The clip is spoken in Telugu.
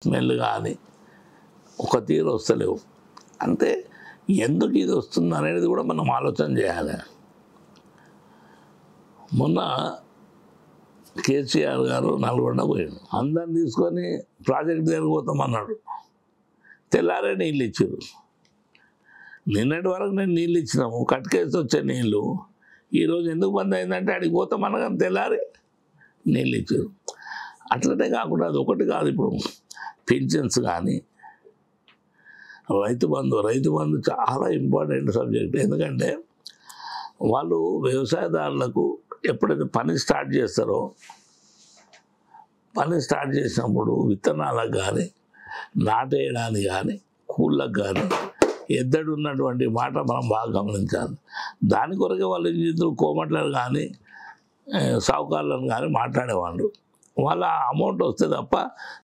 స్మెల్ కానీ ఒక తీరు వస్తలేవు అంటే ఎందుకు ఇది వస్తుంది అనేది కూడా మనం ఆలోచన చేయాలి మొన్న కేసీఆర్ గారు నల్గొండ పోయాడు అందరిని తీసుకొని ప్రాజెక్ట్ దగ్గరికి పోతామన్నాడు తెల్లారే నీళ్ళు ఇచ్చారు నిన్నటి వరకు నేను నీళ్ళు ఇచ్చినాము కట్కేసి వచ్చే నీళ్ళు ఈరోజు ఎందుకు బంద్ అయిందంటే అడిగి పోతామనగానే తెల్లారి నీళ్ళు ఇచ్చారు అట్లనే కాకుండా అది ఒకటి కాదు ఇప్పుడు పింఛన్స్ కానీ రైతు బంధు రైతు బంధు చాలా ఇంపార్టెంట్ సబ్జెక్ట్ ఎందుకంటే వాళ్ళు వ్యవసాయదారులకు ఎప్పుడైతే పని స్టార్ట్ చేస్తారో పని స్టార్ట్ చేసినప్పుడు విత్తనాలకు కానీ నాటేయడానికి కానీ కూళ్ళకు కానీ ఎద్దడు ఉన్నటువంటి మాట మనం బాగా గమనించాలి దాని కొరకే వాళ్ళు ఇంజిన్లు కోమట్లను కానీ ఆ, సావుకారులను కానీ మాట్లాడేవాళ్ళు వాళ్ళ అమౌంట్ వస్తే తప్ప